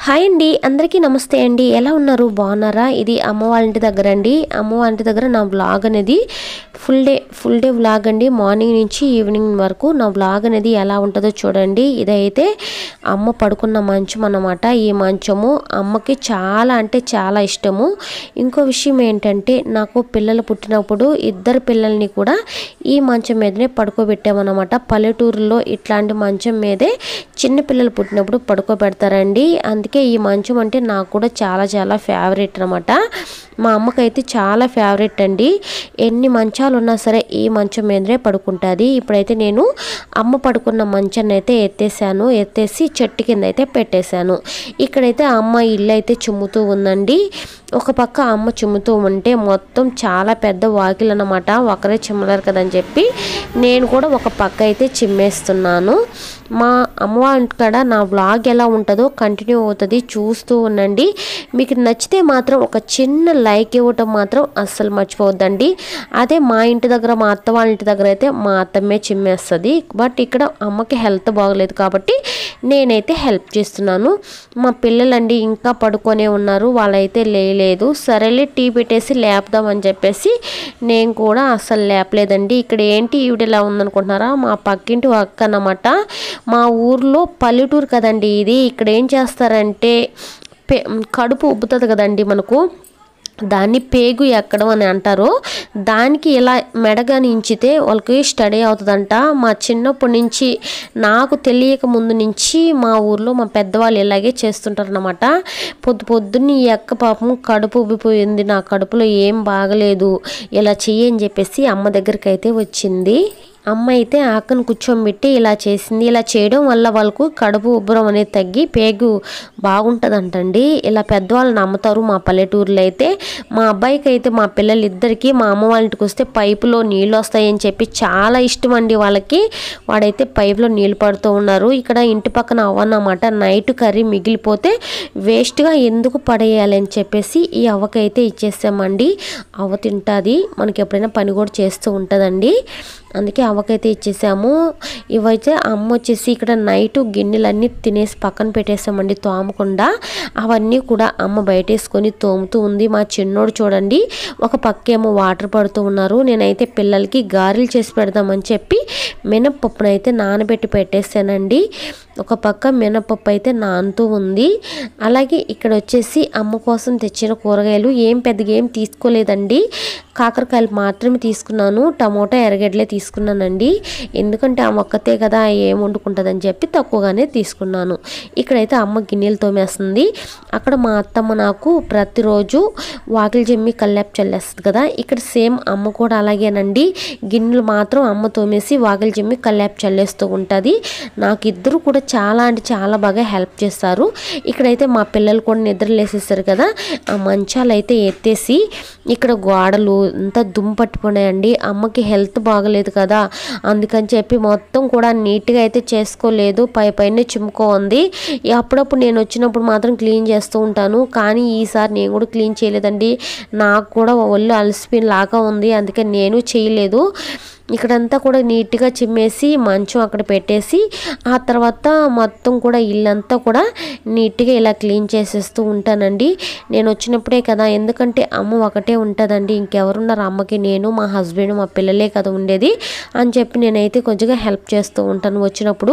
hi అండి అందరికీ నమస్తే అండి ఎలా ఉన్నారు బాగున్నారా ఇది అమ్మ వాళ్ళ ఇంటి దగ్గర అండి అమ్మ వాళ్ళ ఇంటి దగ్గర నా వ్లాగ్ అనేది full day full day vlog అండి మార్నింగ్ నుంచి ఈవినింగ్ వరకు నా వ్లాగ్ అనేది ఎలా ఉంటుందో చూడండి ఇదైతే అమ్మ పడుకున్న మంచం అన్నమాట ఈ మంచము అమ్మకి చాలా అంటే చాలా ఇష్టము ఇంకో విషయం ఏంటంటే నాకు పిల్లలు పుట్టినప్పుడు ఇద్దరు పిల్లల్ని కూడా ఈ మంచం మీదనే పడుకోబెట్టామన్నమాట పల్లెటూరులో ఇట్లాంటి మంచం మీదే చిన్న పిల్లలు పుట్టినప్పుడు పడుకోబెడతారండి అందుకే ఈ మంచం అంటే నాకు కూడా చాలా చాలా ఫేవరెట్ అనమాట మా అమ్మకైతే చాలా ఫేవరెట్ అండి ఎన్ని మంచాలు ఉన్నా సరే ఈ మంచం మీదనే పడుకుంటుంది ఇప్పుడైతే నేను అమ్మ పడుకున్న మంచాన్ని అయితే ఎత్తేసాను ఎత్తేసి చెట్టు కింద అయితే పెట్టేశాను ఇక్కడైతే అమ్మ ఇల్లు అయితే చుమ్ముతూ ఉందండి ఒక పక్క అమ్మ చుమ్ముతూ ఉంటే మొత్తం చాలా పెద్ద వాకిలు అనమాట ఒకరే చిమ్మలేరు కదని చెప్పి నేను కూడా ఒక పక్క అయితే చిమ్మేస్తున్నాను మా అమ్మవారి ఇంటికాడ నా వ్లాగ్ ఎలా ఉంటుందో కంటిన్యూ అవుతుంది చూస్తూ ఉండండి మీకు నచ్చితే మాత్రం ఒక చిన్న లైక్ ఇవ్వటం మాత్రం అస్సలు మర్చిపోవద్దండి అదే మా ఇంటి దగ్గర మా అత్త వాళ్ళ ఇంటి దగ్గర అయితే మా అత్తమ్మే చిమ్మేస్తుంది బట్ ఇక్కడ అమ్మకి హెల్త్ బాగలేదు కాబట్టి నేనైతే హెల్ప్ చేస్తున్నాను మా పిల్లలండి ఇంకా పడుకొనే ఉన్నారు వాళ్ళైతే లేలేదు సరేలే టీ పెట్టేసి లేపుదామని చెప్పేసి నేను కూడా అస్సలు లేపలేదండి ఇక్కడ ఏంటి ఈవిడ ఎలా ఉందనుకుంటున్నారా మా పక్కింటి అక్క అన్నమాట మా ఊర్లో పల్లెటూరు కదండి ఇది ఇక్కడ ఏం చేస్తారంటే పె కడుపు ఉబ్బుతుంది కదండి మనకు దాన్ని పేగు ఎక్కడం అని అంటారు దానికి ఇలా మెడగాని ఇంచితే వాళ్ళకి స్టడీ అవుతుందంట మా చిన్నప్పటి నుంచి నాకు తెలియక ముందు నుంచి మా ఊర్లో మా పెద్దవాళ్ళు ఇలాగే చేస్తుంటారనమాట పొద్దు పొద్దున్న ఈ అక్క పాపం కడుపు ఉబ్బిపోయింది నా కడుపులో ఏం బాగలేదు ఇలా చెయ్యి అని చెప్పేసి అమ్మ దగ్గరికి అయితే వచ్చింది అమ్మ అయితే ఆకను కూర్చోబెట్టి ఇలా చేసింది ఇలా చేయడం వల్ల వాళ్ళకు కడుపు ఉబ్బరం అనేది తగ్గి పేగు బాగుంటుందంటండి ఇలా పెద్దవాళ్ళు నమ్ముతారు మా పల్లెటూరులో అయితే మా అబ్బాయికి అయితే మా పిల్లలు ఇద్దరికి మా అమ్మ వాళ్ళ ఇంటికి వస్తే పైపులో నీళ్ళు వస్తాయని చెప్పి చాలా ఇష్టం అండి వాళ్ళకి వాడైతే పైపులో నీళ్ళు పడుతూ ఉన్నారు ఇక్కడ ఇంటి పక్కన అవ్వన్నమాట నైట్ కర్రీ మిగిలిపోతే వేస్ట్గా ఎందుకు పడేయాలి అని చెప్పేసి ఈ అవ్వకైతే ఇచ్చేసామండి అవ్వ తింటుంది మనకి ఎప్పుడైనా పని కూడా చేస్తూ ఉంటుందండి అందుకే అవ్వకైతే ఇచ్చేసాము ఇవైతే అమ్మ వచ్చేసి ఇక్కడ నైట్ గిన్నెలన్నీ తినేసి పక్కన పెట్టేసామండి తోమకుండా అవన్నీ కూడా అమ్మ బయటేసుకొని తోముతూ ఉంది మా చిన్నోడు చూడండి ఒక పక్కేమో వాటర్ పడుతూ ఉన్నారు నేనైతే పిల్లలకి గారెలు చేసి పెడదామని చెప్పి మినపప్పునైతే నానబెట్టి పెట్టేసానండి ఒక పక్క మినపప్పు అయితే నానుతూ ఉంది అలాగే ఇక్కడ వచ్చేసి అమ్మ కోసం తెచ్చిన కూరగాయలు ఏం పెద్దగా ఏం తీసుకోలేదండి కాకరకాయలు మాత్రమే తీసుకున్నాను టమోటా ఎర్రగడ్డలే తీసుకున్నానండి ఎందుకంటే ఆ మొక్కతే కదా ఏం వండుకుంటుందని చెప్పి తక్కువగానే తీసుకున్నాను ఇక్కడైతే అమ్మ గిన్నెలు తోమేస్తుంది అక్కడ మా అత్తమ్మ నాకు ప్రతిరోజు వాకిలి జమ్మి కల్లాపు చల్లేస్తుంది కదా ఇక్కడ సేమ్ అమ్మ కూడా అలాగేనండి గిన్నెలు మాత్రం అమ్మ తోమేసి వాకిలి జమ్మి కల్లాపు చల్లేస్తూ ఉంటుంది నాకు ఇద్దరు కూడా చాలా అంటే చాలా బాగా హెల్ప్ చేస్తారు ఇక్కడైతే మా పిల్లలు కూడా నిద్ర లేసేస్తారు కదా ఆ మంచాలు అయితే ఎత్తేసి ఇక్కడ గోడలు అంతా దుమ్ము పట్టిపోయినాయండి అమ్మకి హెల్త్ బాగలేదు కదా అందుకని చెప్పి మొత్తం కూడా నీట్గా అయితే చేసుకోలేదు పై పైన చిమ్ముకోంది అప్పుడప్పుడు నేను వచ్చినప్పుడు మాత్రం క్లీన్ చేస్తూ ఉంటాను కానీ ఈసారి నేను కూడా క్లీన్ చేయలేదండి నాకు కూడా ఒళ్ళు అలసిపోయిన లాగా ఉంది అందుకే నేను చేయలేదు ఇక్కడంతా కూడా నీట్గా చిమ్మేసి మంచం అక్కడ పెట్టేసి ఆ తర్వాత మొత్తం కూడా ఇల్లంతా కూడా నీట్గా ఇలా క్లీన్ చేసేస్తూ ఉంటానండి నేను వచ్చినప్పుడే కదా ఎందుకంటే అమ్మ ఒకటే ఉంటుందండి ఇంకెవరున్నారు అమ్మకి నేను మా హస్బెండ్ మా పిల్లలే కదా ఉండేది అని చెప్పి నేనైతే కొంచెంగా హెల్ప్ చేస్తూ ఉంటాను వచ్చినప్పుడు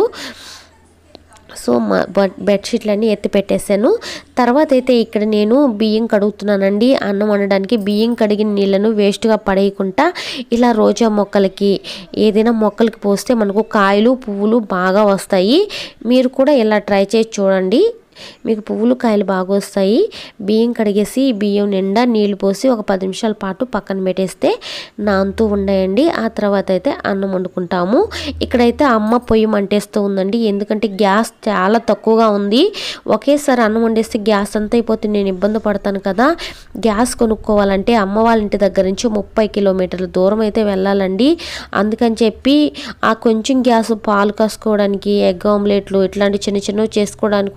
సో మా బెడ్షీట్లన్నీ ఎత్తి పెట్టేశాను తర్వాత అయితే ఇక్కడ నేను బియ్యం కడుగుతున్నానండి అన్నం వండడానికి బియ్యం కడిగిన నీళ్ళను వేస్ట్గా పడేయకుండా ఇలా రోజా మొక్కలకి ఏదైనా మొక్కలకి పోస్తే మనకు కాయలు పువ్వులు బాగా వస్తాయి మీరు కూడా ఇలా ట్రై చేసి చూడండి మీకు పువ్వులు కాయలు బాగా వస్తాయి బియ్యం కడిగేసి బియ్యం నిండా నీళ్లు పోసి ఒక పది నిమిషాల పాటు పక్కన పెట్టేస్తే నానుతూ ఉన్నాయండి ఆ తర్వాత అయితే అన్నం వండుకుంటాము ఇక్కడైతే అమ్మ పొయ్యి మంటేస్తూ ఉందండి ఎందుకంటే గ్యాస్ చాలా తక్కువగా ఉంది ఒకేసారి అన్నం వండేస్తే గ్యాస్ అంతా అయిపోతే నేను ఇబ్బంది పడతాను కదా గ్యాస్ కొనుక్కోవాలంటే అమ్మ వాళ్ళ ఇంటి దగ్గర నుంచి ముప్పై కిలోమీటర్ల దూరం అయితే వెళ్ళాలండి అందుకని చెప్పి ఆ కొంచెం గ్యాస్ పాలు కాసుకోవడానికి ఎగ్ ఆమ్లెట్లు ఇట్లాంటి చిన్న చిన్నవి చేసుకోవడానికి ఉంటుంది కదా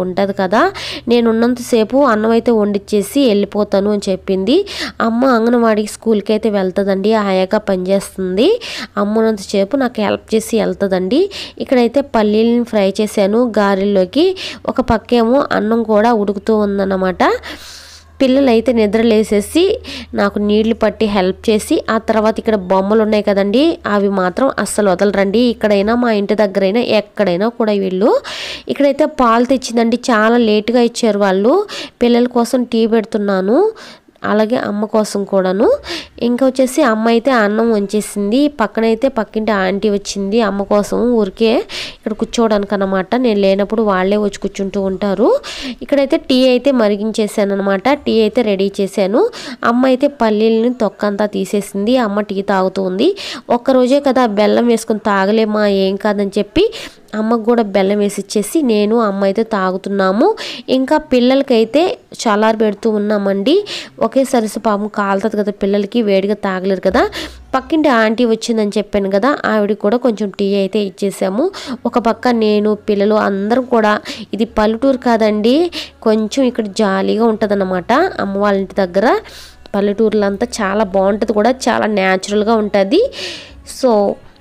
కదా నేను ఉన్నంతసేపు అన్నం అయితే వండిచ్చేసి వెళ్ళిపోతాను అని చెప్పింది అమ్మ అంగన్వాడికి స్కూల్కి అయితే వెళ్తుందండి ఆయాగా పనిచేస్తుంది అమ్మ ఉన్నంతసేపు నాకు హెల్ప్ చేసి వెళ్తుందండి ఇక్కడైతే పల్లీలను ఫ్రై చేశాను గారెల్లోకి ఒక పక్కేమో అన్నం కూడా ఉడుకుతూ ఉందన్నమాట పిల్లలు అయితే నిద్రలేసేసి నాకు నీళ్లు పట్టి హెల్ప్ చేసి ఆ తర్వాత ఇక్కడ బొమ్మలు ఉన్నాయి కదండి అవి మాత్రం అస్సలు వదలరండి ఇక్కడైనా మా ఇంటి దగ్గరైనా ఎక్కడైనా కూడా వీళ్ళు ఇక్కడైతే పాలు తెచ్చిందండి చాలా లేటుగా ఇచ్చారు వాళ్ళు పిల్లల కోసం టీ పెడుతున్నాను అలాగే అమ్మ కోసం కూడాను ఇంకా వచ్చేసి అమ్మ అయితే అన్నం వంచేసింది పక్కనైతే పక్కింటి ఆంటీ వచ్చింది అమ్మ కోసం ఊరికే ఇక్కడ కూర్చోవడానికి అనమాట నేను లేనప్పుడు వాళ్ళే వచ్చి కూర్చుంటూ ఉంటారు ఇక్కడైతే టీ అయితే మరిగించేసాను అనమాట టీ అయితే రెడీ చేశాను అమ్మ అయితే పల్లీలని తొక్కంతా తీసేసింది అమ్మ టీ తాగుతూ ఉంది ఒక్కరోజే కదా బెల్లం వేసుకొని తాగలేమా ఏం కాదని చెప్పి అమ్మకు కూడా బెల్లం వేసి ఇచ్చేసి నేను అమ్మ అయితే తాగుతున్నాము ఇంకా పిల్లలకైతే చల్లారి పెడుతూ ఉన్నామండి ఒకేసారి పాపం కాలుతుంది కదా పిల్లలకి వేడిగా తాగలేరు కదా పక్కింటి ఆంటీ వచ్చిందని చెప్పాను కదా ఆవిడకి కూడా కొంచెం టీ అయితే ఇచ్చేసాము ఒక పక్క నేను పిల్లలు అందరం కూడా ఇది పల్లెటూరు కాదండి కొంచెం ఇక్కడ జాలీగా ఉంటుందన్నమాట అమ్మ వాళ్ళ ఇంటి దగ్గర పల్లెటూరులో అంతా చాలా బాగుంటుంది కూడా చాలా న్యాచురల్గా ఉంటుంది సో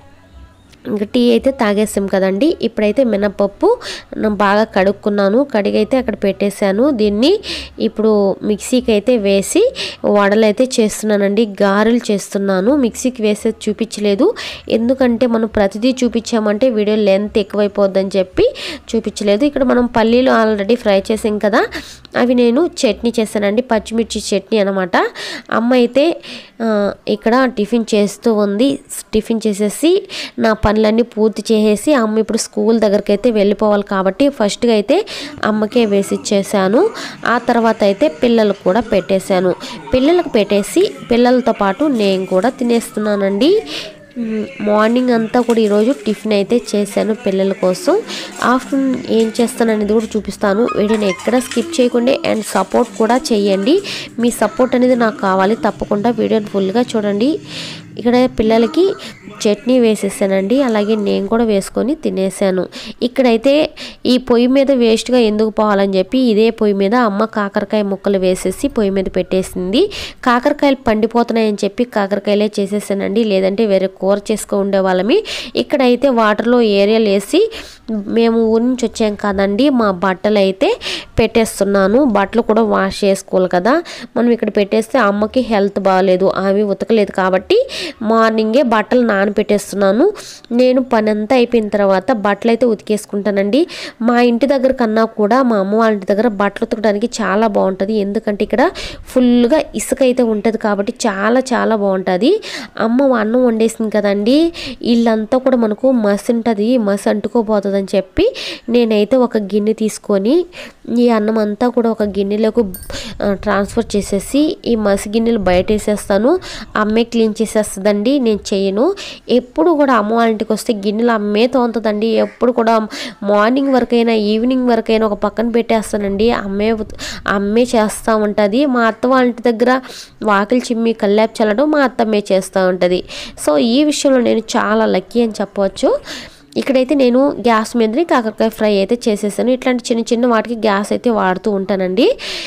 ఇంకా టీ అయితే తాగేసాం కదండి ఇప్పుడైతే మినపప్పు నేను బాగా కడుక్కున్నాను కడిగైతే అక్కడ పెట్టేశాను దీన్ని ఇప్పుడు మిక్సీకి అయితే వేసి వడలు అయితే చేస్తున్నానండి గారెలు చేస్తున్నాను మిక్సీకి వేసేది చూపించలేదు ఎందుకంటే మనం ప్రతిదీ చూపించామంటే వీడియో లెంత్ ఎక్కువైపోద్దని చెప్పి చూపించలేదు ఇక్కడ మనం పల్లీలు ఆల్రెడీ ఫ్రై చేసాం కదా అవి నేను చట్నీ చేశానండి పచ్చిమిర్చి చట్నీ అనమాట అమ్మ అయితే ఆ, ఇక్కడ టిఫిన్ చేస్తూ ఉంది టిఫిన్ చేసేసి నా పనులన్నీ పూర్తి చేసేసి అమ్మ ఇప్పుడు స్కూల్ దగ్గరికి అయితే వెళ్ళిపోవాలి కాబట్టి ఫస్ట్గా అయితే అమ్మకే వేసి ఇచ్చేసాను ఆ తర్వాత అయితే పిల్లలకు కూడా పెట్టేశాను పిల్లలకు పెట్టేసి పిల్లలతో పాటు నేను కూడా తినేస్తున్నానండి మ్, మార్నింగ్ అంతా కూడా ఈరోజు టిఫిన్ అయితే చేశాను పిల్లల కోసం ఆఫ్టర్నూన్ ఏం చేస్తాను అనేది కూడా చూపిస్తాను వీడియోని ఎక్కడ స్కిప్ చేయకుండా అండ్ సపోర్ట్ కూడా చేయండి మీ సపోర్ట్ అనేది నాకు కావాలి తప్పకుండా వీడియోని ఫుల్గా చూడండి ఇక్కడ పిల్లలకి చట్నీ వేసేసానండి అలాగే నేను కూడా వేసుకొని తినేసాను ఇక్కడైతే ఈ పొయ్యి మీద వేస్ట్గా ఎందుకు పోవాలని చెప్పి ఇదే పొయ్యి మీద అమ్మ కాకరకాయ ముక్కలు వేసేసి పొయ్యి మీద పెట్టేసింది కాకరకాయలు పండిపోతున్నాయని చెప్పి కాకరకాయలే చేసేసానండి లేదంటే వేరే కూర చేసుకో ఉండేవాళ్ళమి ఇక్కడైతే వాటర్లో ఏరియాలు వేసి మేము ఊరి నుంచి వచ్చాం కదండి మా బట్టలు అయితే పెట్టేస్తున్నాను బట్టలు కూడా వాష్ చేసుకోవాలి కదా మనం ఇక్కడ పెట్టేస్తే అమ్మకి హెల్త్ బాగాలేదు అవి ఉతకలేదు కాబట్టి మార్నింగే బట్టలు నానబెట్టేస్తున్నాను నేను పని అంతా అయిపోయిన తర్వాత బట్టలు అయితే ఉతికేసుకుంటానండి మా ఇంటి దగ్గర కన్నా కూడా మా అమ్మ వాళ్ళ ఇంటి దగ్గర బట్టలు ఉతకడానికి చాలా బాగుంటుంది ఎందుకంటే ఇక్కడ ఫుల్గా ఇసుక అయితే ఉంటుంది కాబట్టి చాలా చాలా బాగుంటుంది అమ్మ అన్నం వండేసింది కదండి ఇల్లంతా కూడా మనకు మసి ఉంటుంది మసి అంటుకోపోతుందని చెప్పి నేనైతే ఒక గిన్నె తీసుకొని ఈ అన్నం అంతా కూడా ఒక గిన్నెలోకి ఆ, ట్రాన్స్ఫర్ చేసేసి ఈ మసి గిన్నెలు బయట వేసేస్తాను అమ్మే క్లీన్ చేసేస్తుందండి నేను చేయను ఎప్పుడు కూడా అమ్మ వాళ్ళ ఇంటికి వస్తే గిన్నెలు అమ్మే తోముతుందండి ఎప్పుడు కూడా మార్నింగ్ వరకైనా ఈవినింగ్ వరకైనా ఒక పక్కన పెట్టేస్తానండి అమ్మే ఉత్- అమ్మే చేస్తూ ఉంటుంది మా అత్త వాళ్ళ ఇంటి దగ్గర వాకిలి చిమ్మి కల్లాపు చల్లడం మా అత్తమ్మే చేస్తూ ఉంటుంది సో ఈ విషయంలో నేను చాలా లక్కీ అని చెప్పవచ్చు ఇక్కడైతే నేను గ్యాస్ మీదనే కాకరకాయ ఫ్రై అయితే చేసేసాను ఇట్లాంటి చిన్న చిన్న వాటికి గ్యాస్ అయితే వాడుతూ ఉంటానండి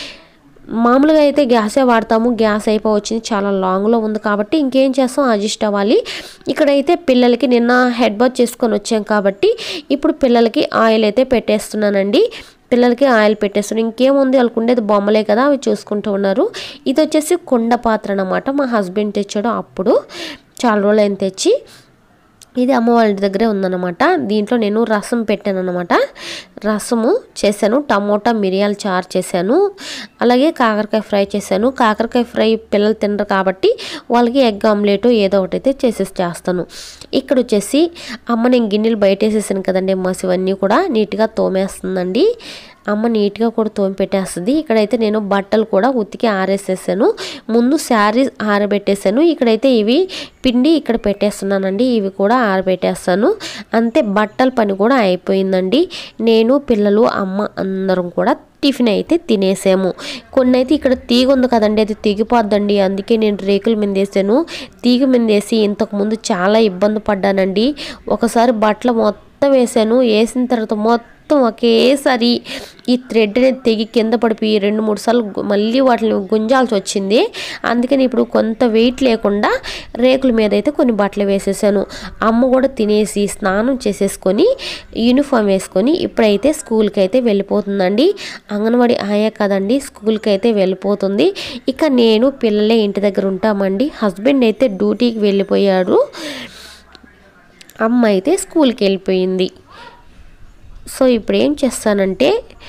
మామూలుగా అయితే గ్యాసే వాడతాము గ్యాస్ అయిపోవచ్చింది చాలా లాంగ్లో ఉంది కాబట్టి ఇంకేం చేస్తాం అడ్జస్ట్ అవ్వాలి ఇక్కడైతే పిల్లలకి నిన్న హెడ్ బాత్ చేసుకొని వచ్చాం కాబట్టి ఇప్పుడు పిల్లలకి ఆయిల్ అయితే పెట్టేస్తున్నానండి పిల్లలకి ఆయిల్ పెట్టేస్తున్నాను ఇంకేముంది వాళ్ళకు ఉండేది బొమ్మలే కదా అవి చూసుకుంటూ ఉన్నారు ఇది వచ్చేసి కుండ పాత్ర అన్నమాట మా హస్బెండ్ తెచ్చాడు అప్పుడు చాలా రోజులు ఆయన తెచ్చి ఇది అమ్మ వాళ్ళ ఇంటి దగ్గరే ఉందన్నమాట దీంట్లో నేను రసం పెట్టాను అనమాట రసము చేశాను టమోటా మిరియాల చారు చేశాను అలాగే కాకరకాయ ఫ్రై చేశాను కాకరకాయ ఫ్రై పిల్లలు తినరు కాబట్టి వాళ్ళకి ఎగ్ ఆమ్లెట్ ఏదో ఒకటి అయితే చేసేసి చేస్తాను ఇక్కడ వచ్చేసి అమ్మ నేను గిన్నెలు బయట వేసేసాను కదండి మసి ఇవన్నీ కూడా నీట్గా తోమేస్తుందండి అమ్మ నీట్గా కూడా తోమి పెట్టేస్తుంది ఇక్కడైతే నేను బట్టలు కూడా ఉతికి ఆరేసేసాను ముందు శారీ ఆరబెట్టేసాను ఇక్కడైతే ఇవి పిండి ఇక్కడ పెట్టేస్తున్నానండి ఇవి కూడా ఆరబెట్టేస్తాను అంతే బట్టల పని కూడా అయిపోయిందండి నేను పిల్లలు అమ్మ అందరం కూడా టిఫిన్ అయితే తినేసాము కొన్ని అయితే ఇక్కడ తీగ ఉంది కదండి అది తెగిపోద్దండి అందుకే నేను రేకుల మీద వేసాను తీగ మీద వేసి ఇంతకుముందు చాలా ఇబ్బంది పడ్డానండి ఒకసారి బట్టలు మొత్తం వేసాను వేసిన తర్వాత మొత్తం మొత్తం ఒకేసారి ఈ థ్రెడ్ అనేది తెగి కింద పడిపోయి రెండు మూడు సార్లు గు- మళ్ళీ వాటిని గుంజాల్సి వచ్చింది అందుకని ఇప్పుడు కొంత వెయిట్ లేకుండా రేకుల మీద అయితే కొన్ని బట్టలు వేసేసాను అమ్మ కూడా తినేసి స్నానం చేసేసుకొని యూనిఫామ్ వేసుకొని ఇప్పుడైతే స్కూల్కి అయితే వెళ్ళిపోతుందండి అంగన్వాడి ఆయా కదండి స్కూల్కి అయితే వెళ్ళిపోతుంది ఇక నేను పిల్లలే ఇంటి దగ్గర ఉంటామండి హస్బెండ్ అయితే డ్యూటీకి వెళ్ళిపోయాడు అమ్మ అయితే స్కూల్కి వెళ్ళిపోయింది సో ఇప్పుడు ఏం చేస్తానంటే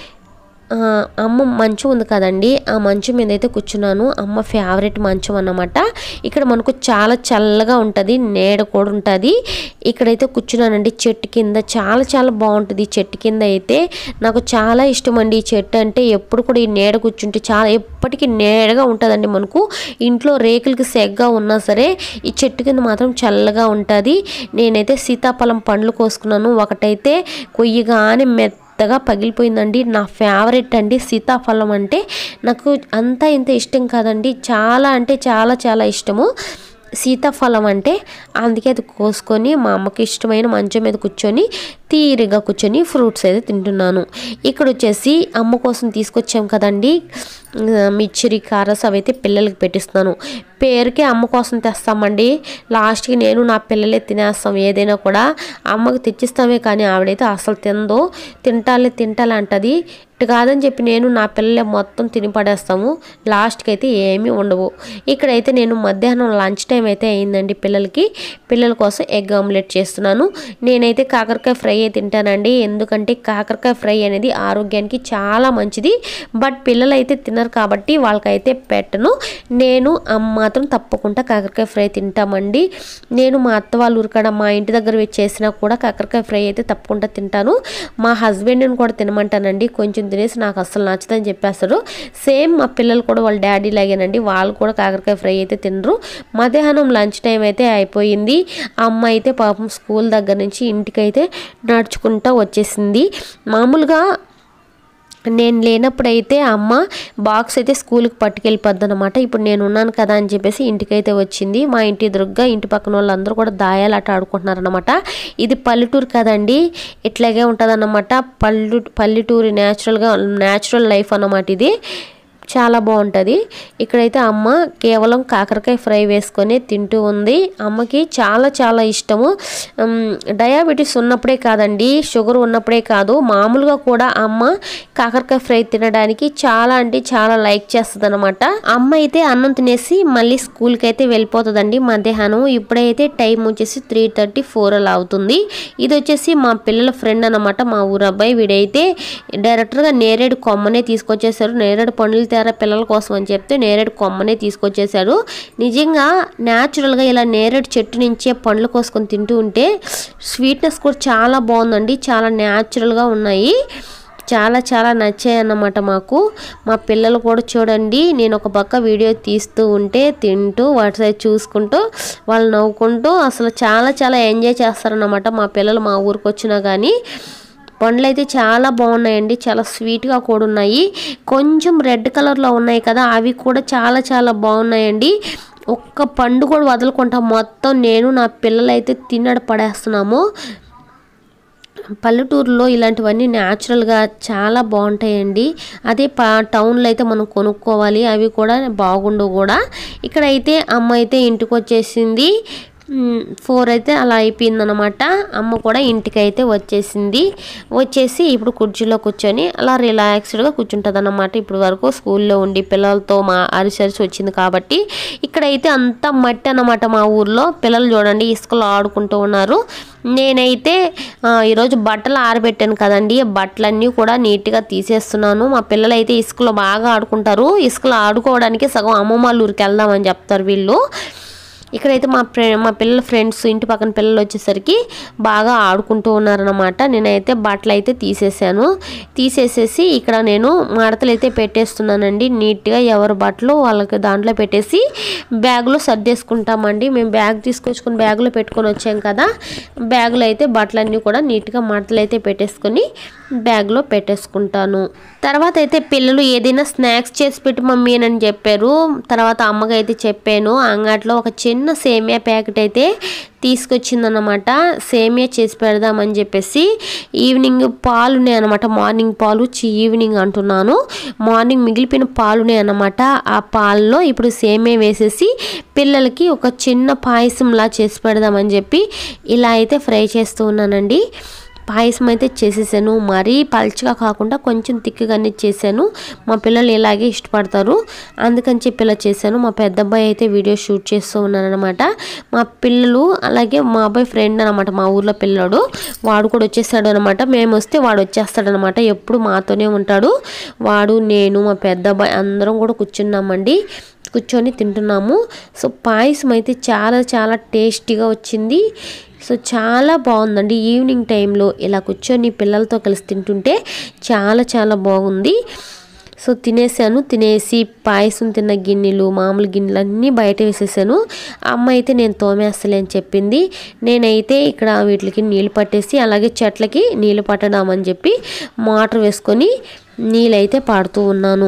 ఆ, అమ్మ మంచం ఉంది కదండి ఆ మంచం మీద అయితే కూర్చున్నాను అమ్మ ఫేవరెట్ మంచం అన్నమాట ఇక్కడ మనకు చాలా చల్లగా ఉంటుంది నీడ కూడా ఉంటుంది ఇక్కడైతే కూర్చున్నానండి చెట్టు కింద చాలా చాలా బాగుంటుంది ఈ చెట్టు కింద అయితే నాకు చాలా ఇష్టం అండి ఈ చెట్టు అంటే ఎప్పుడు కూడా ఈ నీడ కూర్చుంటే చాలా ఎప్పటికీ నీడగా ఉంటుందండి మనకు ఇంట్లో రేకులకి సెగ్గా ఉన్నా సరే ఈ చెట్టు కింద మాత్రం చల్లగా ఉంటుంది నేనైతే సీతాఫలం పండ్లు కోసుకున్నాను ఒకటైతే కొయ్యగానే మెత్త మెత్తగా పగిలిపోయిందండి నా ఫేవరెట్ అండి సీతాఫలం అంటే నాకు అంతా ఇంత ఇష్టం కాదండి చాలా అంటే చాలా చాలా ఇష్టము సీతాఫలం అంటే అందుకే అది కోసుకొని మా అమ్మకి ఇష్టమైన మంచం మీద కూర్చొని తీరిగా కూర్చొని ఫ్రూట్స్ అయితే తింటున్నాను ఇక్కడ వచ్చేసి అమ్మ కోసం తీసుకొచ్చాం కదండి ఆ, మిర్చిరి కారస్ అవి అయితే పిల్లలకి పెట్టిస్తున్నాను పేరుకే అమ్మ కోసం తెస్తామండి లాస్ట్కి నేను నా పిల్లలే తినేస్తాం ఏదైనా కూడా అమ్మకి తెచ్చిస్తామే కానీ ఆవిడైతే అసలు తిందో తింటాలే తింటాలే అంటది ఇటు కాదని చెప్పి నేను నా పిల్లలే మొత్తం తిని పడేస్తాము లాస్ట్కి అయితే ఏమీ ఉండవు ఇక్కడైతే నేను మధ్యాహ్నం లంచ్ టైం అయితే అయిందండి పిల్లలకి పిల్లల కోసం ఎగ్ ఆమ్లెట్ చేస్తున్నాను నేనైతే కాకరకాయ ఫ్రై అయితే తింటానండి ఎందుకంటే కాకరకాయ ఫ్రై అనేది ఆరోగ్యానికి చాలా మంచిది బట్ పిల్లలు అయితే తినరు కాబట్టి వాళ్ళకైతే పెట్టను నేను అమ్మ మాత్రం తప్పకుండా కాకరకాయ ఫ్రై తింటామండి నేను మా అత్త వాళ్ళ ఊరికాడ మా ఇంటి దగ్గర వచ్చి చేసినా కూడా కాకరకాయ ఫ్రై అయితే తప్పకుండా తింటాను మా హస్బెండ్ని కూడా తినమంటానండి కొంచెం తినేసి నాకు అసలు నచ్చదని చెప్పేస్తారు సేమ్ మా పిల్లలు కూడా వాళ్ళ డాడీ లాగేనండి వాళ్ళు కూడా కాకరకాయ ఫ్రై అయితే తినరు మధ్యాహ్నం లంచ్ టైం అయితే అయిపోయింది అమ్మ అయితే పాపం స్కూల్ దగ్గర నుంచి ఇంటికైతే నడుచుకుంటూ వచ్చేసింది మామూలుగా నేను లేనప్పుడైతే అమ్మ బాక్స్ అయితే స్కూల్కి పట్టుకెళ్ళిపోద్ది అనమాట ఇప్పుడు నేను ఉన్నాను కదా అని చెప్పేసి ఇంటికైతే వచ్చింది మా ఇంటి ఎదురుగ్గా ఇంటి పక్కన వాళ్ళందరూ కూడా దాయాలు ఆట ఆడుకుంటున్నారనమాట ఇది పల్లెటూరు కదండి ఇట్లాగే ఉంటుంది పల్లె పల్లెటూరు న్యాచురల్గా న్యాచురల్ లైఫ్ అన్నమాట ఇది చాలా బాగుంటుంది ఇక్కడైతే అమ్మ కేవలం కాకరకాయ ఫ్రై వేసుకొని తింటూ ఉంది అమ్మకి చాలా చాలా ఇష్టము ఉమ్, డయాబెటీస్ ఉన్నప్పుడే కాదండి షుగర్ ఉన్నప్పుడే కాదు మామూలుగా కూడా అమ్మ కాకరకాయ ఫ్రై తినడానికి చాలా అంటే చాలా లైక్ చేస్తుంది అనమాట అమ్మ అయితే అన్నం తినేసి మళ్ళీ స్కూల్కి అయితే వెళ్ళిపోతుందండి మధ్యాహ్నం ఇప్పుడైతే టైం వచ్చేసి త్రీ థర్టీ ఫోర్ అలా అవుతుంది ఇది వచ్చేసి మా పిల్లల ఫ్రెండ్ అనమాట మా ఊరు అబ్బాయి వీడైతే డైరెక్టర్గా నేరేడు కొమ్మనే తీసుకొచ్చేసారు నేరేడు పండ్లు తేరా పిల్లల కోసం అని చెప్తే నేరేడు కొమ్మనే తీసుకొచ్చేసారు నిజంగా న్యాచురల్గా ఇలా నేరేడు చెట్టు నుంచే పండ్లు కోసుకొని తింటూ ఉంటే స్వీట్నెస్ కూడా చాలా బాగుందండి చాలా న్యాచురల్గా ఉన్నాయి చాలా చాలా నచ్చాయి అన్నమాట మాకు మా పిల్లలు కూడా చూడండి నేను ఒక పక్క వీడియో తీస్తూ ఉంటే తింటూ వాటి సైడ్ చూసుకుంటూ వాళ్ళు నవ్వుకుంటూ అసలు చాలా చాలా ఎంజాయ్ చేస్తారన్నమాట మా పిల్లలు మా ఊరికి వచ్చినా కానీ పండ్లు అయితే చాలా బాగున్నాయండి చాలా స్వీట్గా కూడా ఉన్నాయి కొంచెం రెడ్ కలర్లో ఉన్నాయి కదా అవి కూడా చాలా చాలా బాగున్నాయండి ఒక్క పండు కూడా వదలకుండా మొత్తం నేను నా పిల్లలు అయితే తిన్నడ పడేస్తున్నాము పల్లెటూరులో ఇలాంటివన్నీ న్యాచురల్గా చాలా బాగుంటాయండి అదే పా టౌన్లో అయితే మనం కొనుక్కోవాలి అవి కూడా బాగుండవు కూడా ఇక్కడైతే అమ్మ అయితే ఇంటికి వచ్చేసింది ఫోర్ అయితే అలా అయిపోయిందనమాట అమ్మ కూడా ఇంటికి అయితే వచ్చేసింది వచ్చేసి ఇప్పుడు కుర్చీలో కూర్చొని అలా రిలాక్స్డ్గా కూర్చుంటుంది అనమాట ఇప్పుడు వరకు స్కూల్లో ఉండి పిల్లలతో మా అరిసరిసి వచ్చింది కాబట్టి ఇక్కడైతే అంతా మట్టి అన్నమాట మా ఊర్లో పిల్లలు చూడండి ఇసుకలో ఆడుకుంటూ ఉన్నారు నేనైతే ఆ, ఈరోజు బట్టలు ఆరబెట్టాను కదండి బట్టలన్నీ కూడా నీట్గా తీసేస్తున్నాను మా పిల్లలు అయితే ఇసుకలో బాగా ఆడుకుంటారు ఇసుకలో ఆడుకోవడానికి సగం అమ్మమ్మ వాళ్ళ ఊరికి వెళ్దామని చెప్తారు వీళ్ళు ఇక్కడైతే మా ఫ్రె మా పిల్లల ఫ్రెండ్స్ ఇంటి పక్కన పిల్లలు వచ్చేసరికి బాగా ఆడుకుంటూ ఉన్నారనమాట నేనైతే బట్టలు అయితే తీసేసాను తీసేసేసి ఇక్కడ నేను మడతలు అయితే పెట్టేస్తున్నానండి నీట్గా ఎవరి బట్టలు వాళ్ళకి దాంట్లో పెట్టేసి బ్యాగ్లో సర్దేసుకుంటామండి మేము బ్యాగ్ తీసుకొచ్చుకొని బ్యాగ్లో పెట్టుకొని వచ్చాం కదా బ్యాగ్లో అయితే బట్టలన్నీ కూడా నీట్గా మడతలు అయితే పెట్టేసుకొని బ్యాగ్లో పెట్టేసుకుంటాను తర్వాత అయితే పిల్లలు ఏదైనా స్నాక్స్ చేసి పెట్టి మమ్మీ అని చెప్పారు తర్వాత అమ్మకి అయితే చెప్పాను అంగట్లో ఒక చిన్న చిన్న సేమియా ప్యాకెట్ అయితే తీసుకొచ్చిందన్నమాట సేమియా చేసి పెడదామని చెప్పేసి ఈవినింగ్ పాలు అనమాట మార్నింగ్ పాలు చి ఈవినింగ్ అంటున్నాను మార్నింగ్ మిగిలిపోయిన పాలునే అన్నమాట ఆ పాలలో ఇప్పుడు సేమియా వేసేసి పిల్లలకి ఒక చిన్న పాయసంలా చేసి పెడదామని చెప్పి ఇలా అయితే ఫ్రై చేస్తూ ఉన్నానండి పాయసం అయితే చేసేసాను మరీ పల్చగా కాకుండా కొంచెం తిక్కగానే చేశాను మా పిల్లలు ఇలాగే ఇష్టపడతారు అందుకని చెప్పి ఇలా చేశాను మా పెద్ద అబ్బాయి అయితే వీడియో షూట్ చేస్తూ ఉన్నానమాట మా పిల్లలు అలాగే మా అబ్బాయి ఫ్రెండ్ అనమాట మా ఊర్లో పిల్లడు వాడు కూడా వచ్చేసాడు అనమాట మేము వస్తే వాడు వచ్చేస్తాడనమాట ఎప్పుడు మాతోనే ఉంటాడు వాడు నేను మా పెద్ద అబ్బాయి అందరం కూడా కూర్చున్నామండి కూర్చొని తింటున్నాము సో పాయసం అయితే చాలా చాలా టేస్టీగా వచ్చింది సో చాలా బాగుందండి ఈవినింగ్ టైంలో ఇలా కూర్చొని పిల్లలతో కలిసి తింటుంటే చాలా చాలా బాగుంది సో తినేసాను తినేసి పాయసం తిన్న గిన్నెలు మామూలు గిన్నెలు అన్నీ బయట వేసేసాను అమ్మ అయితే నేను తోమేస్తలే అని చెప్పింది నేనైతే ఇక్కడ వీటికి నీళ్ళు పట్టేసి అలాగే చెట్లకి నీళ్ళు పట్టడామని చెప్పి మోటార్ వేసుకొని నీళ్ళైతే పాడుతూ ఉన్నాను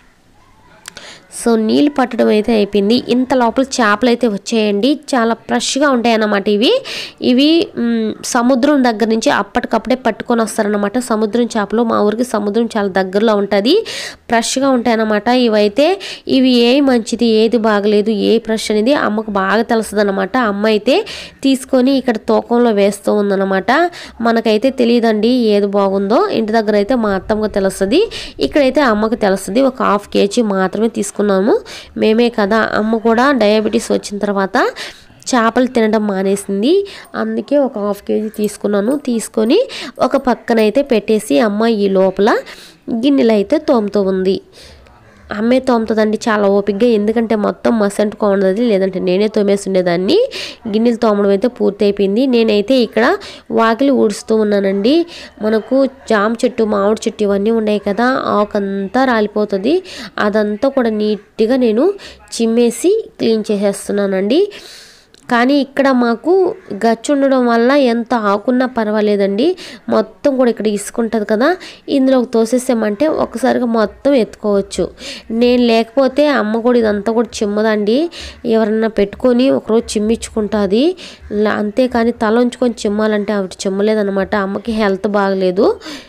సో నీళ్ళు పట్టడం అయితే అయిపోయింది ఇంత లోపల చేపలు అయితే వచ్చాయండి చాలా ఫ్రెష్గా ఉంటాయి అన్నమాట ఇవి ఇవి మ్, సముద్రం దగ్గర నుంచి అప్పటికప్పుడే పట్టుకొని వస్తారనమాట సముద్రం చేపలు మా ఊరికి సముద్రం చాలా దగ్గరలో ఉంటుంది ఫ్రెష్గా ఉంటాయి అన్నమాట ఇవైతే ఇవి ఏ మంచిది ఏది బాగలేదు ఏ ఫ్రెష్ అనేది అమ్మకు బాగా తెలుస్తుంది అనమాట అమ్మ అయితే తీసుకొని ఇక్కడ తూకంలో వేస్తూ ఉందన్నమాట మనకైతే తెలియదండి ఏది బాగుందో ఇంటి దగ్గర అయితే మా అత్తమ్మకు తెలుస్తుంది ఇక్కడైతే అమ్మకు తెలుస్తుంది ఒక హాఫ్ కేజీ మాత్రమే తీసుకున్నాము మేమే కదా అమ్మ కూడా డయాబెటీస్ వచ్చిన తర్వాత చేపలు తినడం మానేసింది అందుకే ఒక హాఫ్ కేజీ తీసుకున్నాను తీసుకొని ఒక పక్కనైతే పెట్టేసి అమ్మ ఈ లోపల గిన్నెలు అయితే తోముతూ ఉంది అమ్మే తోముతుందండి చాలా ఓపికగా ఎందుకంటే మొత్తం మసంటుకోండది లేదంటే నేనే తోమేసి ఉండేదాన్ని గిన్నెలు తోమడం అయితే పూర్తి అయిపోయింది నేనైతే ఇక్కడ వాకిలి ఊడుస్తూ ఉన్నానండి మనకు జామ చెట్టు మామిడి చెట్టు ఇవన్నీ ఉన్నాయి కదా ఆకంతా రాలిపోతుంది అదంతా కూడా నీట్గా నేను చిమ్మేసి క్లీన్ చేసేస్తున్నానండి కానీ ఇక్కడ మాకు గచ్చు ఉండడం వల్ల ఎంత ఆకున్నా పర్వాలేదండి మొత్తం కూడా ఇక్కడ ఇసుకుంటుంది కదా ఇందులోకి తోసేసామంటే ఒకసారిగా మొత్తం ఎత్తుకోవచ్చు నేను లేకపోతే అమ్మ కూడా ఇదంతా కూడా చిమ్మదండి ఎవరన్నా పెట్టుకొని ఒకరోజు చిమ్మించుకుంటుంది లా- అంతేకాని తల ఉంచుకొని చిమ్మాలంటే ఆవిడ చిమ్మలేదనమాట అమ్మకి హెల్త్ బాగలేదు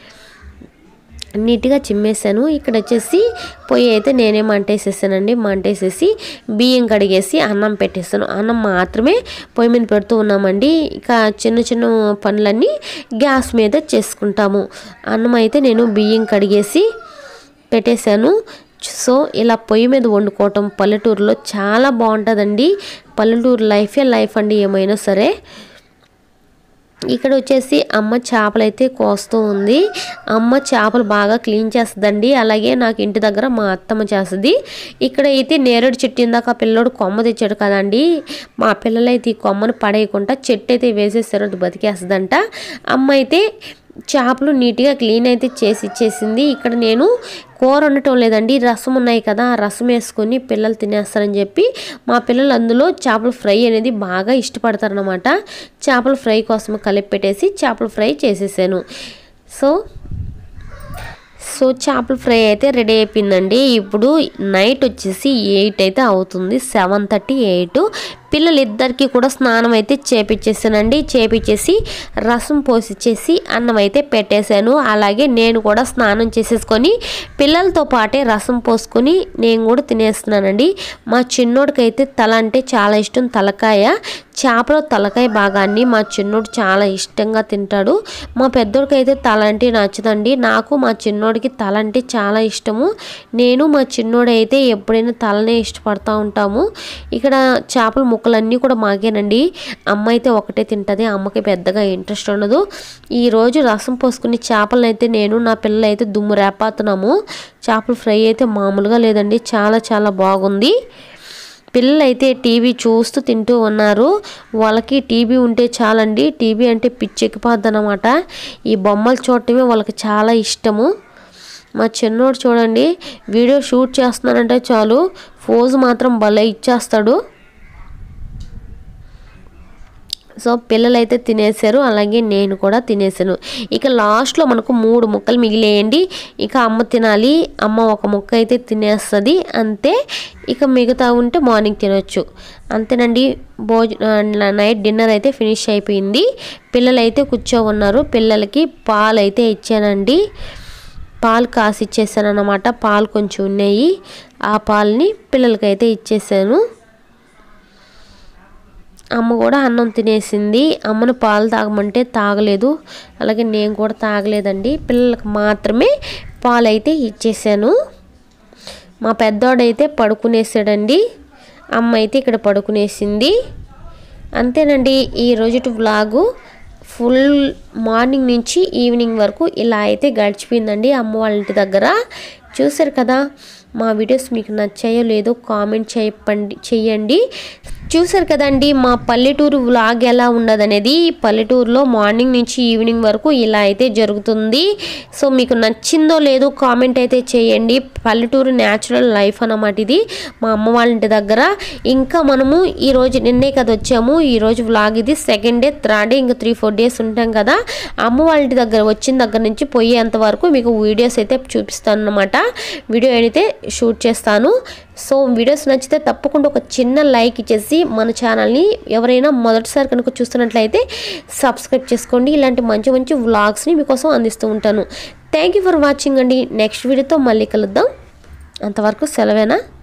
నీట్గా చిమ్మేసాను ఇక్కడ వచ్చేసి పొయ్యి అయితే నేనే మంటేసేసానండి మంటేసేసి బియ్యం కడిగేసి అన్నం పెట్టేసాను అన్నం మాత్రమే పొయ్యి మీద పెడుతూ ఉన్నామండి ఇక చిన్న చిన్న పనులన్నీ గ్యాస్ మీద చేసుకుంటాము అన్నం అయితే నేను బియ్యం కడిగేసి పెట్టేశాను సో ఇలా పొయ్యి మీద వండుకోవటం పల్లెటూరులో చాలా బాగుంటుందండి పల్లెటూరు లైఫే లైఫ్ అండి ఏమైనా సరే ఇక్కడ వచ్చేసి అమ్మ చేపలు అయితే కోస్తూ ఉంది అమ్మ చేపలు బాగా క్లీన్ చేస్తుందండి అలాగే నాకు ఇంటి దగ్గర మా అత్తమ్మ చేస్తుంది ఇక్కడ అయితే నేరేడు చెట్టు ఇందాక ఆ పిల్లోడు కొమ్మ తెచ్చాడు కదండి మా పిల్లలైతే ఈ కొమ్మను పడేయకుండా చెట్టు అయితే వేసేసారు అది బతికేస్తుందంట అమ్మ అయితే చేపలు నీట్గా క్లీన్ అయితే చేసి ఇచ్చేసింది ఇక్కడ నేను కూర ఉండటం లేదండి రసం ఉన్నాయి కదా ఆ రసం వేసుకొని పిల్లలు తినేస్తారని చెప్పి మా పిల్లలు అందులో చేపల ఫ్రై అనేది బాగా ఇష్టపడతారనమాట చేపల ఫ్రై కోసం కలిపి పెట్టేసి చేపల ఫ్రై చేసేసాను సో సో చేపల ఫ్రై అయితే రెడీ అయిపోయిందండి ఇప్పుడు నైట్ వచ్చేసి ఎయిట్ అయితే అవుతుంది సెవెన్ థర్టీ ఎయిట్ పిల్లలిద్దరికి కూడా స్నానం అయితే చేపించేసానండి చేపించేసి రసం పోసిచ్చేసి అన్నం అయితే పెట్టేశాను అలాగే నేను కూడా స్నానం చేసేసుకొని పిల్లలతో పాటే రసం పోసుకొని నేను కూడా తినేస్తున్నానండి మా చిన్నోడికైతే తల అంటే చాలా ఇష్టం తలకాయ చేపల తలకాయ భాగాన్ని మా చిన్నోడు చాలా ఇష్టంగా తింటాడు మా పెద్దోడికైతే తల అంటే నచ్చదండి నాకు మా చిన్నోడికి తల అంటే చాలా ఇష్టము నేను మా చిన్నోడు అయితే ఎప్పుడైనా తలనే ఇష్టపడతా ఉంటాము ఇక్కడ చేపల ముక్కలన్నీ కూడా మాగేనండి అమ్మ అయితే ఒకటే తింటుంది అమ్మకి పెద్దగా ఇంట్రెస్ట్ ఉండదు ఈరోజు రసం పోసుకుని చేపలను అయితే నేను నా పిల్లలు అయితే దుమ్ము రేపాతున్నాము చేపల ఫ్రై అయితే మామూలుగా లేదండి చాలా చాలా బాగుంది పిల్లలు అయితే టీవీ చూస్తూ తింటూ ఉన్నారు వాళ్ళకి టీవీ ఉంటే చాలండి టీవీ అంటే పిచ్చెక్కిపోద్ది అనమాట ఈ బొమ్మలు చూడటమే వాళ్ళకి చాలా ఇష్టము మా చిన్నోడు చూడండి వీడియో షూట్ చేస్తున్నానంటే చాలు ఫోజు మాత్రం భలే ఇచ్చేస్తాడు సో పిల్లలైతే తినేసారు అలాగే నేను కూడా తినేసాను ఇక లాస్ట్లో మనకు మూడు ముక్కలు మిగిలేయండి ఇక అమ్మ తినాలి అమ్మ ఒక ముక్క అయితే తినేస్తుంది అంతే ఇక మిగతా ఉంటే మార్నింగ్ తినొచ్చు అంతేనండి భోజ నైట్ డిన్నర్ అయితే ఫినిష్ అయిపోయింది పిల్లలు అయితే కూర్చో ఉన్నారు పిల్లలకి పాలు అయితే ఇచ్చానండి పాలు కాసి ఇచ్చేసాను అనమాట పాలు కొంచెం ఉన్నాయి ఆ పాలని పిల్లలకైతే ఇచ్చేసాను అమ్మ కూడా అన్నం తినేసింది అమ్మను పాలు తాగమంటే తాగలేదు అలాగే నేను కూడా తాగలేదండి పిల్లలకు మాత్రమే పాలు అయితే ఇచ్చేసాను మా పెద్దోడైతే పడుకునేసాడండి అమ్మ అయితే ఇక్కడ పడుకునేసింది అంతేనండి ఈ రోజుటి వ్లాగు ఫుల్ మార్నింగ్ నుంచి ఈవినింగ్ వరకు ఇలా అయితే గడిచిపోయిందండి అమ్మ వాళ్ళ ఇంటి దగ్గర చూసారు కదా మా వీడియోస్ మీకు నచ్చాయో లేదో కామెంట్ చెప్పండి చెయ్యండి చూసారు కదండి మా పల్లెటూరు వ్లాగ్ ఎలా ఉండదనేది పల్లెటూరులో మార్నింగ్ నుంచి ఈవినింగ్ వరకు ఇలా అయితే జరుగుతుంది సో మీకు నచ్చిందో లేదో కామెంట్ అయితే చేయండి పల్లెటూరు న్యాచురల్ లైఫ్ అన్నమాట ఇది మా అమ్మ వాళ్ళ ఇంటి దగ్గర ఇంకా మనము ఈ రోజు నిన్నే కదా వచ్చాము ఈ రోజు వ్లాగ్ ఇది సెకండ్ డే థర్డ్ డే ఇంకా త్రీ ఫోర్ డేస్ ఉంటాం కదా అమ్మ వాళ్ళ ఇంటి దగ్గర వచ్చిన దగ్గర నుంచి పోయేంత వరకు మీకు వీడియోస్ అయితే చూపిస్తాను అనమాట వీడియో అయితే షూట్ చేస్తాను సో వీడియోస్ నచ్చితే తప్పకుండా ఒక చిన్న లైక్ ఇచ్చేసి మన ఛానల్ని ఎవరైనా మొదటిసారి కనుక చూస్తున్నట్లయితే సబ్స్క్రైబ్ చేసుకోండి ఇలాంటి మంచి మంచి వ్లాగ్స్ని మీకోసం అందిస్తూ ఉంటాను థ్యాంక్ యూ ఫర్ వాచింగ్ అండి నెక్స్ట్ వీడియోతో మళ్ళీ కలుద్దాం అంతవరకు సెలవేనా